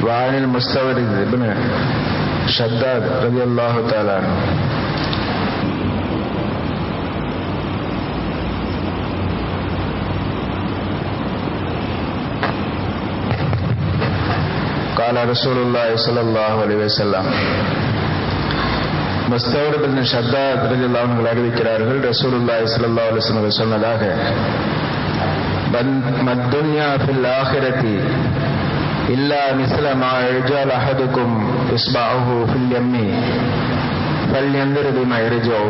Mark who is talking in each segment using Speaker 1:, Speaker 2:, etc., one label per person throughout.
Speaker 1: وعن المستورد بن شداد رضي الله تعالى عنه قال رسول الله صلى الله عليه وسلم மஸ்தவர் பின் ஷத்தாத் ரலியல்லாஹு அன்ஹு அறிவிக்கிறார்கள் ரசூலுல்லாஹி ஸல்லல்லாஹு அலைஹி வஸல்லம் சொன்னதாக மத்துன்யா ஃபில் ஆখিরাতি இல்லா மிஸ்ல மா யஜால் அஹதுக்கும் இஸ்பாஹு ஃபில் யம்மி ஃபல்யன்திர் பிமா யர்ஜூ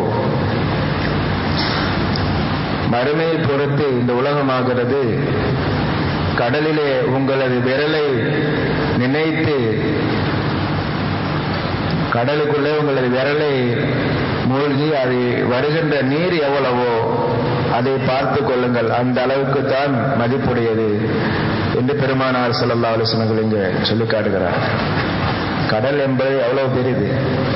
Speaker 1: மறுமையை பொறுத்து இந்த உலகமாகிறது கடலிலே உங்களது விரலை நினைத்து கடலுக்குள்ளே உங்களது விரலை மூழ்கி அது வருகின்ற நீர் எவ்வளவோ அதை பார்த்து கொள்ளுங்கள் அந்த அளவுக்கு தான் மதிப்புடையது என்று பெருமானார் செல்லல்லா ஆலோசனைகள் இங்கே சொல்லி காட்டுகிறார் கடல் என்பது எவ்வளவு பெரிது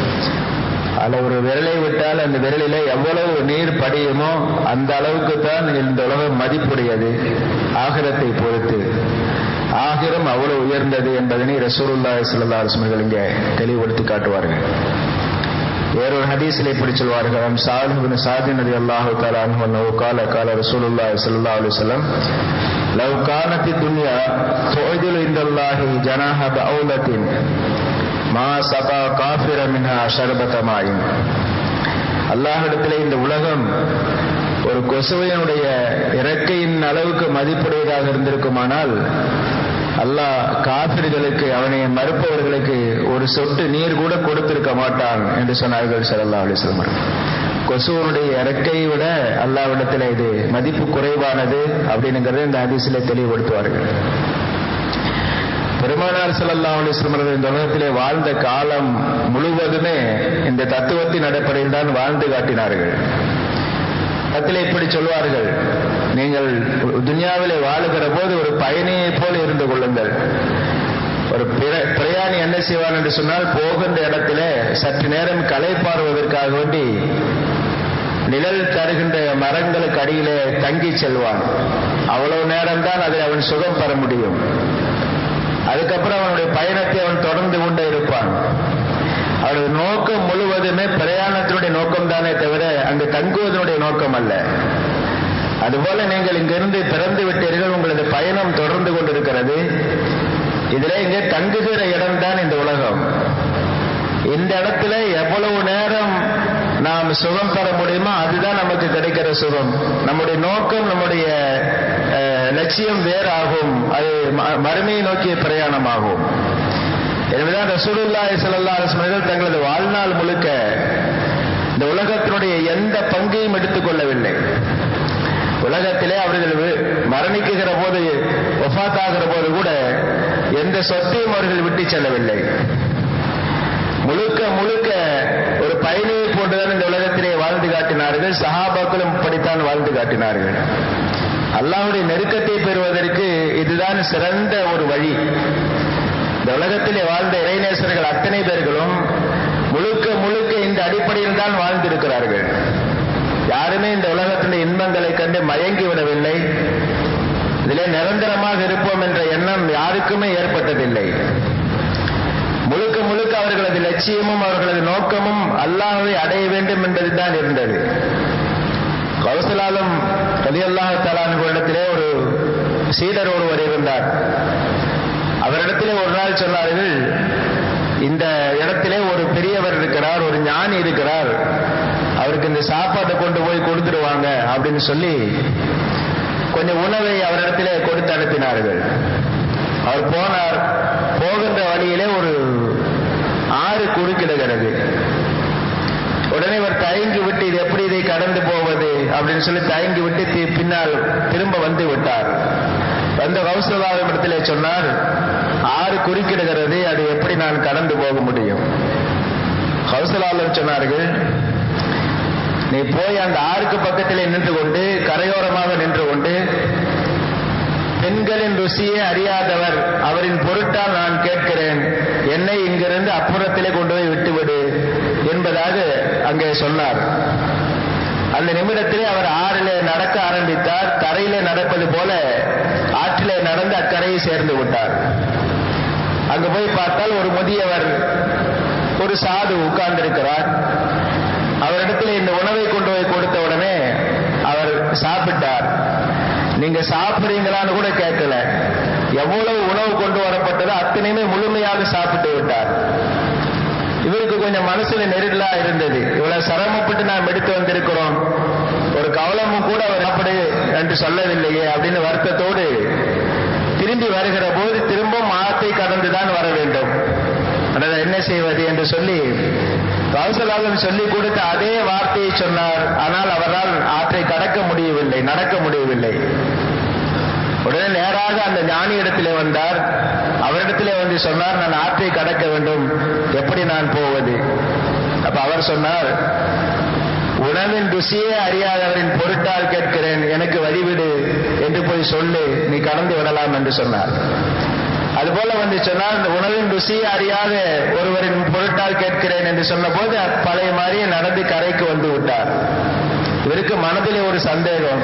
Speaker 1: அதில் ஒரு விரலை விட்டால் அந்த விரலிலே எவ்வளவு நீர் படியுமோ அந்த அளவுக்கு தான் இந்த உலகம் மதிப்புடையது ஆகிரத்தை பொறுத்து ஆகிரம் அவ்வளவு உயர்ந்தது என்பதனை ரசூலுல்லா சல்லா அலுவலர்கள் இங்கே தெளிவுபடுத்தி காட்டுவார்கள் வேறொரு ஹதீஸில் இப்படி சொல்வார்கள் சாலிபின் சாதி நதி அல்லாஹு தாலா அனுமன் கால கால ரசூலுல்லா சல்லா அலுவலம் லவ் கானத்தி துன்யா தொழில் இந்தல்லாஹி ஜனாஹ பவுலத்தின் மா சபா காஃபிர மின்ஹா ஷர்பதமாயின் அல்லாஹிடத்திலே இந்த உலகம் ஒரு கொசுவையினுடைய இறக்கையின் அளவுக்கு மதிப்புடையதாக இருந்திருக்குமானால் அல்லாஹ் காபிர்களுக்கு அவனை மறுப்பவர்களுக்கு ஒரு சொட்டு நீர் கூட கொடுத்திருக்க மாட்டான் என்று சொன்னார்கள் சல்லா அலிஸ்லமர் கொசுவனுடைய இறக்கையை விட அல்லாவிடத்தில் இது மதிப்பு குறைவானது அப்படின்னுங்கிறத இந்த ஹதீஸில் தெளிவுபடுத்துவார்கள் பெருமானார் சல்லா அலிஸ்லமர்கள் இந்த உலகத்திலே வாழ்ந்த காலம் முழுவதுமே இந்த தத்துவத்தின் அடிப்படையில் தான் வாழ்ந்து காட்டினார்கள் பத்திலே இப்படி சொல்வார்கள் நீங்கள் துனியாவிலே வாழுகிற போது ஒரு பயணியை போல இருந்து கொள்ளுங்கள் ஒரு பிரயாணி என்ன செய்வான் என்று சொன்னால் போகின்ற இடத்துல சற்று நேரம் களை பாருவதற்காக வேண்டி நிழல் தருகின்ற மரங்களுக்கு அடியிலே தங்கி செல்வான் அவ்வளவு நேரம் தான் அதில் அவன் சுகம் பெற முடியும் அதுக்கப்புறம் அவனுடைய பயணத்தை அவன் தொடர்ந்து கொண்டே இருப்பான் அவரது நோக்கம் முழுவதுமே பிரயாணத்தினுடைய நோக்கம் தானே தவிர அங்கு தங்குவதனுடைய நோக்கம் அல்ல அதுபோல நீங்கள் இங்கிருந்து பிறந்து விட்டீர்கள் உங்களது பயணம் தொடர்ந்து கொண்டிருக்கிறது இதில் இங்கே தங்குகிற இடம்தான் இந்த உலகம் இந்த இடத்துல எவ்வளவு நேரம் நாம் சுகம் பெற முடியுமோ அதுதான் நமக்கு கிடைக்கிற சுகம் நம்முடைய நோக்கம் நம்முடைய லட்சியம் வேறாகும் அது மறுமையை நோக்கிய பிரயாணமாகும் எனவேதான் ரசூலுல்லாஹி ஸல்லல்லாஹு அலைஹி வஸல்லம் தங்களது வாழ்நாள் முழுக்க இந்த உலகத்தினுடைய எந்த பங்கையும் எடுத்துக்கொள்ளவில்லை உலகத்திலே அவர்கள் மரணிக்குகிற போது ஒஃபாத்தாகிற போது கூட எந்த சொத்தையும் அவர்கள் விட்டு செல்லவில்லை முழுக்க முழுக்க ஒரு பயணியை போன்றுதான் இந்த உலகத்திலே வாழ்ந்து காட்டினார்கள் சஹாபாக்களும் இப்படித்தான் வாழ்ந்து காட்டினார்கள் அல்லாவுடைய நெருக்கத்தை பெறுவதற்கு இதுதான் சிறந்த ஒரு வழி இந்த உலகத்திலே வாழ்ந்த இறைநேசர்கள் அத்தனை பேர்களும் முழுக்க முழுக்க இந்த அடிப்படையில் தான் வாழ்ந்திருக்கிறார்கள் யாருமே இந்த உலகத்தின் இன்பங்களை கண்டு மயங்கி விடவில்லை இதிலே நிரந்தரமாக இருப்போம் என்ற எண்ணம் யாருக்குமே ஏற்பட்டதில்லை முழுக்க முழுக்க அவர்களது லட்சியமும் அவர்களது நோக்கமும் அல்லாஹை அடைய வேண்டும் என்பதுதான் இருந்தது கௌசலாலும் கலியல்லாஹ் தலானிடத்திலே ஒரு சீடர் ஒருவர் இருந்தார் அவரிடத்திலே ஒரு நாள் சொன்னார்கள் இந்த இடத்திலே ஒரு பெரியவர் இருக்கிறார் ஒரு ஞானி இருக்கிறார் அவருக்கு இந்த சாப்பாட்டை கொண்டு போய் கொடுத்துடுவாங்க அப்படின்னு சொல்லி கொஞ்சம் உணவை அவரிடத்திலே கொடுத்து அனுப்பினார்கள் அவர் போனார் போகின்ற வழியிலே ஒரு ஆறு குறுக்கிடுகிறது உடனே இவர் தயங்கி விட்டு இது எப்படி இதை கடந்து போவது அப்படின்னு சொல்லி தயங்கி விட்டு பின்னால் திரும்ப வந்து விட்டார் வந்த கௌசலாவின் இடத்திலே சொன்னார் ஆறு குறுக்கிடுகிறது அது எப்படி நான் கடந்து போக முடியும் கௌசலாளர் சொன்னார்கள் நீ போய் அந்த ஆறுக்கு பக்கத்திலே நின்று கொண்டு கரையோரமாக நின்று கொண்டு பெண்களின் ருசியை அறியாதவர் அவரின் பொருட்டால் நான் கேட்கிறேன் என்னை இங்கிருந்து அப்புறத்திலே கொண்டு போய் விட்டுவிடு என்பதாக அங்கே சொன்னார் அந்த நிமிடத்திலே அவர் ஆறிலே நடக்க ஆரம்பித்தார் தரையிலே நடப்பது போல ஆற்றிலே நடந்து அக்கரையை சேர்ந்து விட்டார் அங்கு போய் பார்த்தால் ஒரு முதியவர் ஒரு சாது உட்கார்ந்திருக்கிறார் அவரிடத்தில் இந்த உணவை கொண்டு போய் கொடுத்த உடனே அவர் சாப்பிட்டார் நீங்க சாப்பிடுறீங்களான்னு கூட கேட்கல எவ்வளவு உணவு கொண்டு வரப்பட்டதோ அத்தனையுமே முழுமையாக சாப்பிட்டு விட்டார் இவருக்கு கொஞ்சம் மனசுல நெருடலா இருந்தது இவ்வளவு சிரமப்பட்டு நாம் எடுத்து வந்திருக்கிறோம் ஒரு கவலமும் கூட அவர் சாப்பிடு என்று சொல்லவில்லையே அப்படின்னு வருத்தத்தோடு திரும்பி வருகிற போது திரும்பவும் ஆத்தை கடந்துதான் வர வேண்டும் அதனால் என்ன செய்வது என்று சொல்லி கௌசலாளன் சொல்லி கொடுத்த அதே வார்த்தையை சொன்னார் ஆனால் அவரால் ஆற்றை கடக்க முடியவில்லை நடக்க முடியவில்லை உடனே நேராக அந்த ஞானி இடத்திலே வந்தார் அவரிடத்திலே வந்து சொன்னார் நான் ஆற்றை கடக்க வேண்டும் எப்படி நான் போவது அப்ப அவர் சொன்னார் உணவின் ருசியே அறியாதவரின் பொருட்டால் கேட்கிறேன் எனக்கு வழிவிடு என்று போய் சொல்லு நீ கடந்து விடலாம் என்று சொன்னார் அதுபோல வந்து சொன்னால் இந்த உணவின் ருசியை அறியாத ஒருவரின் பொருட்டால் கேட்கிறேன் என்று சொன்னபோது பழைய மாதிரியே நடந்து கரைக்கு வந்து விட்டார் இவருக்கு மனதிலே ஒரு சந்தேகம்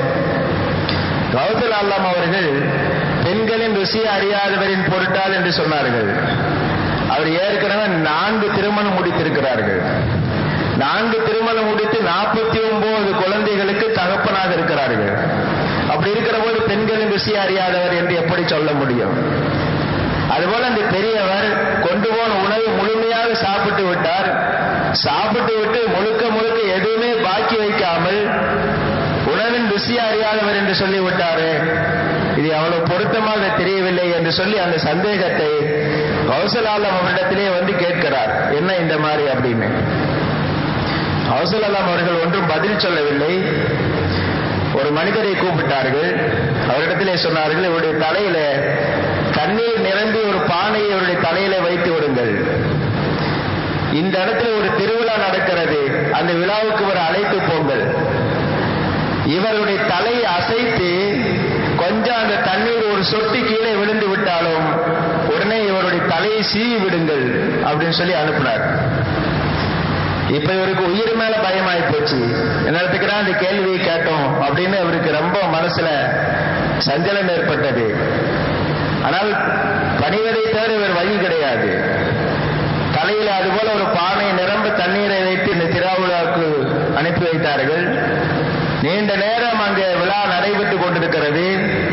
Speaker 1: கௌதல் அல்லாம் அவர்கள் பெண்களின் ருசியை அறியாதவரின் பொருட்டால் என்று சொன்னார்கள் அவர் ஏற்கனவே நான்கு திருமணம் முடித்திருக்கிறார்கள் நான்கு திருமணம் முடித்து நாற்பத்தி ஒன்பது குழந்தைகளுக்கு தகப்பனாக இருக்கிறார்கள் அப்படி இருக்கிற போது பெண்களின் ருசியை அறியாதவர் என்று எப்படி சொல்ல முடியும் அதுபோல அந்த பெரியவர் கொண்டு போன உணவை முழுமையாக சாப்பிட்டு விட்டார் சாப்பிட்டு விட்டு முழுக்க முழுக்க எதுவுமே பாக்கி வைக்காமல் உணவின் ருசி அறியாதவர் என்று சொல்லி விட்டாரு இது அவ்வளவு பொருத்தமாக தெரியவில்லை என்று சொல்லி அந்த சந்தேகத்தை கௌசலாலம் அவரிடத்திலே வந்து கேட்கிறார் என்ன இந்த மாதிரி அப்படின்னு கௌசலாலம் அவர்கள் ஒன்றும் பதில் சொல்லவில்லை ஒரு மனிதரை கூப்பிட்டார்கள் அவரிடத்திலே சொன்னார்கள் இவருடைய தலையில தண்ணீர் நிரம்பி ஒரு பானையை அவருடைய தலையில வைத்து விடுங்கள் இந்த இடத்துல ஒரு திருவிழா நடக்கிறது அந்த விழாவுக்கு ஒரு அழைத்து போங்கள் இவருடைய தலையை அசைத்து கொஞ்சம் அந்த தண்ணீர் ஒரு சொட்டு கீழே விழுந்து விட்டாலும் உடனே இவருடைய தலையை சீவி விடுங்கள் அப்படின்னு சொல்லி அனுப்பினார் இப்ப இவருக்கு உயிர் மேல பயமாயி போச்சு என்னத்துக்கு அந்த கேள்வியை கேட்டோம் அப்படின்னு இவருக்கு ரொம்ப மனசுல சஞ்சலம் ஏற்பட்டது ஆனால் பணிவதை தவிர இவர் வழி கிடையாது தலையில அதுபோல ஒரு பானை நிரம்ப தண்ணீரை வைத்து இந்த திருவிழாவுக்கு அனுப்பி வைத்தார்கள் நீண்ட நேரம் அங்கே விழா நடைபெற்றுக் கொண்டிருக்கிறது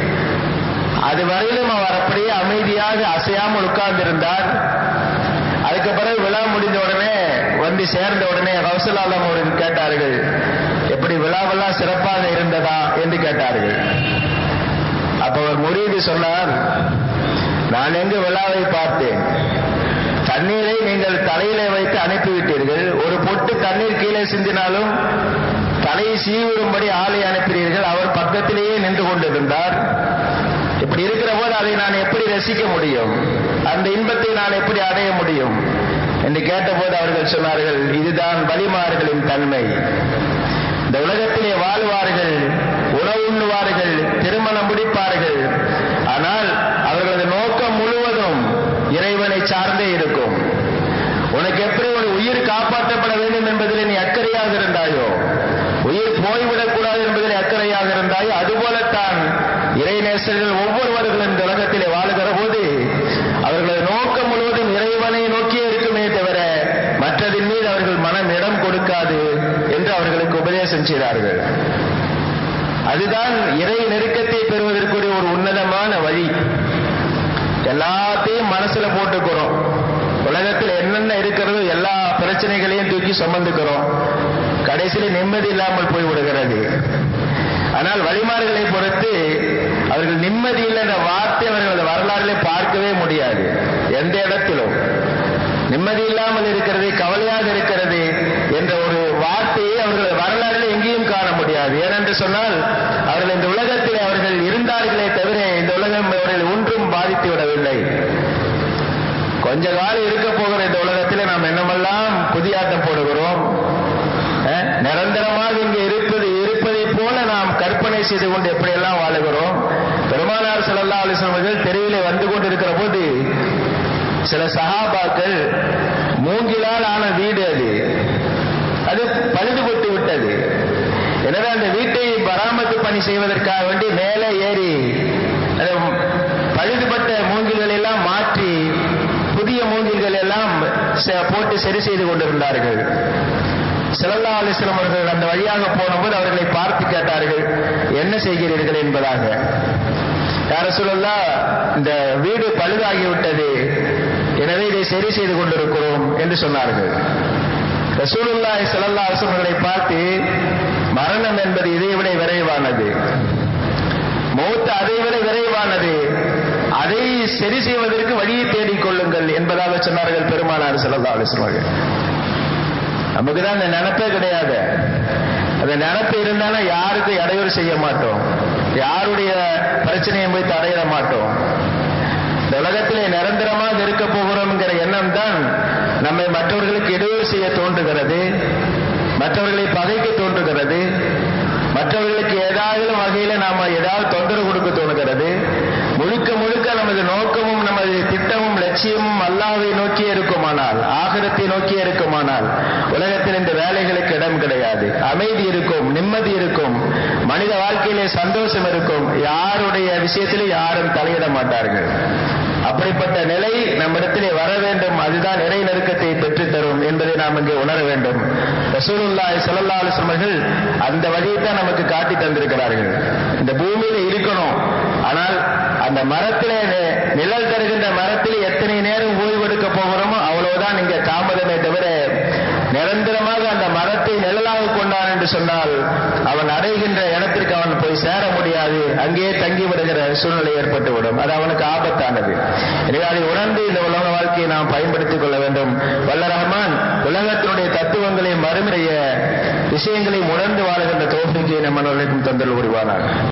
Speaker 1: அது வரையிலும் அவர் அப்படியே அமைதியாக அசையாமல் உட்கார்ந்திருந்தார் அதுக்கு பிறகு விழா முடிந்த உடனே வந்து சேர்ந்த உடனே கௌசலாலம் அவர்கள் கேட்டார்கள் எப்படி விழாவெல்லாம் சிறப்பாக இருந்ததா என்று கேட்டார்கள் அப்ப அவர் முறியீடு சொன்னார் நான் எங்கு விழாவை பார்த்தேன் தண்ணீரை நீங்கள் தலையிலே வைத்து அனுப்பிவிட்டீர்கள் ஒரு பொட்டு தண்ணீர் கீழே சிந்தினாலும் தலையை சீவிடும்படி ஆளை அனுப்பினீர்கள் அவர் பக்கத்திலேயே நின்று கொண்டிருந்தார் இப்படி இருக்கிற போது அதை நான் எப்படி ரசிக்க முடியும் அந்த இன்பத்தை நான் எப்படி அடைய முடியும் என்று கேட்டபோது அவர்கள் சொன்னார்கள் இதுதான் வழிமாறுகளின் தன்மை இந்த உலகத்திலே வாழ்வார்கள் உணவு உண்ணுவார்கள் திருமணம் முடிப்பார்கள் ஆனால் அவர்களது நோக்கம் முழுவதும் இறைவனை சார்ந்தே இருக்கும் உனக்கு எப்படி ஒரு உயிர் காப்பாற்றப்பட வேண்டும் என்பதில் நீ அக்கறையாக இருந்தாயோ உயிர் போய்விடக் கூடாது என்பதில் அக்கறையாக இருந்தாயோ அதுபோலத்தான் இறைநேசர்கள் ஒவ்வொருவர்களும் இந்த உலகத்திலே வாழுகிற போது அவர்களது நோக்கம் முழுவதும் இறைவனை நோக்கியே இருக்குமே தவிர மற்றதின் மீது அவர்கள் மனம் இடம் கொடுக்காது என்று அவர்களுக்கு உபதேசம் செய்தார்கள் அதுதான் இறை நெருக்கத்தை பெறுவதற்குரிய ஒரு உன்னதமான வழி எல்லாத்தையும் மனசுல போட்டுக்கிறோம் உலகத்தில் என்னென்ன இருக்கிறதோ எல்லா பிரச்சனைகளையும் தூக்கி சுமந்துக்கிறோம் கடைசியில் நிம்மதி இல்லாமல் போய் விடுகிறது ஆனால் வழிமாறுகளை பொறுத்து அவர்கள் நிம்மதி இல்லை என்ற வார்த்தை அவர்கள் வரலாறுல பார்க்கவே முடியாது எந்த இடத்திலும் நிம்மதி இல்லாமல் இருக்கிறது கவலையாக இருக்கிறது என்ற ஒரு வார்த்தையை அவர்கள் வரலாறுல எங்கேயும் காண முடியாது ஏனென்று சொன்னால் அவர்கள் இந்த உலகத்தில் அவர்கள் இருந்தார்களே தவிர இந்த உலகம் அவர்கள் ஒன்றும் பாதித்து விடவில்லை கொஞ்ச காலம் இருக்க போகிற இந்த உலகத்தில் நாம் என்னமெல்லாம் புதியாட்டம் போடுகிறோம் நிரந்தரமாக இங்கே இருப்பது இருப்பதை போல நாம் கற்பனை செய்து கொண்டு எப்படியெல்லாம் வாழுகிறோம் பெருமானார் செல்லல்லா அலிஸ்லாமர்கள் தெருவிலே வந்து கொண்டிருக்கிற போது சில சகாபாக்கள் மூங்கிலால் ஆன வீடு அது அது பழுதுபட்டு விட்டது எனவே அந்த வீட்டை பராமரிப்பு பணி செய்வதற்காக வேண்டி மேலே ஏறி பழுதுபட்ட மூங்கில்களை எல்லாம் மாற்றி போட்டு சரி செய்து கொண்டிருந்தார்கள் செல்லல்லா அலிஸ்லாம் அவர்கள் அந்த வழியாக போனபோது அவர்களை பார்த்து கேட்டார்கள் என்ன செய்கிறீர்கள் என்பதாக யார சொல்லலா இந்த வீடு பழுதாகிவிட்டது எனவே இதை சரி செய்து கொண்டிருக்கிறோம் என்று சொன்னார்கள் ரசூலுல்லாஹி ஸல்லல்லாஹு அலைஹி அவர்களை பார்த்து மரணம் என்பது இதை விட விரைவானது மௌத் அதை விட விரைவானது அதை சரி செய்வதற்கு வழியை தேடிக் கொள்ளுங்கள் என்பதாக சொன்னார்கள் பெருமானார் ஸல்லல்லாஹு அலைஹி வஸல்லம் நமக்கு தான் அந்த நினைப்பே கிடையாது அந்த நினைப்பு இருந்தாலும் யாருக்கும் இடையூறு செய்ய மாட்டோம் யாருடைய பிரச்சனையும் போய் தடையிட மாட்டோம் இந்த உலகத்திலே நிரந்தரமாக இருக்க போகிறோம்ங்கிற எண்ணம் தான் நம்மை மற்றவர்களுக்கு இடையூறு செய்ய தோன்றுகிறது மற்றவர்களை பகைக்க தோன்றுகிறது மற்றவர்களுக்கு ஏதாவது வகையில நாம ஏதாவது தொந்தரவு கொடுக்க தோணுகிறது முழுக்க முழுக்க நமது நோக்கமும் நமது திட்டமும் லட்சியமும் அல்லாவை நோக்கியே இருக்குமானால் ஆகரத்தை நோக்கியே இருக்குமானால் உலகத்தில் இந்த வேலைகளுக்கு இடம் கிடையாது அமைதி இருக்கும் நிம்மதி இருக்கும் மனித வாழ்க்கையிலே சந்தோஷம் இருக்கும் யாருடைய விஷயத்திலே யாரும் தலையிட மாட்டார்கள் அப்படிப்பட்ட நிலை நம்மிடத்திலே வர வேண்டும் அதுதான் இறை நெருக்கத்தை பெற்றுத்தரும் என்பதை நாம் இங்கே உணர வேண்டும் ரசூலுல்லாஹி ஸல்லல்லாஹு அலைஹி வஸல்லம் அந்த வழியை தான் நமக்கு காட்டி தந்திருக்கிறார்கள் இந்த பூமியில இருக்கணும் ஆனால் அந்த மரத்திலே நிழல் தருகின்ற மரத்தில் எத்தனை நேரம் ஓய்வெடுக்க போகிறோமோ அவ்வளவுதான் இங்க தாமதமே தவிர நிரந்தரமாக அந்த மரத்தை நிழலாக கொண்டான் என்று சொன்னால் அவன் அடைகின்ற இடத்திற்கு அவன் போய் சேர முடியாது அங்கேயே தங்கி விடுகிற சூழ்நிலை ஏற்பட்டுவிடும் அது அவனுக்கு ஆபத்தானது எனவே அதை உணர்ந்து இந்த உலக வாழ்க்கையை நாம் பயன்படுத்திக் கொள்ள வேண்டும் வல்ல ரஹ்மான் உலகத்தினுடைய தத்துவங்களையும் மறுமுறைய விஷயங்களையும் உணர்ந்து வாழுகின்ற தோல்விக்கு நம்ம தந்தல் உருவானார்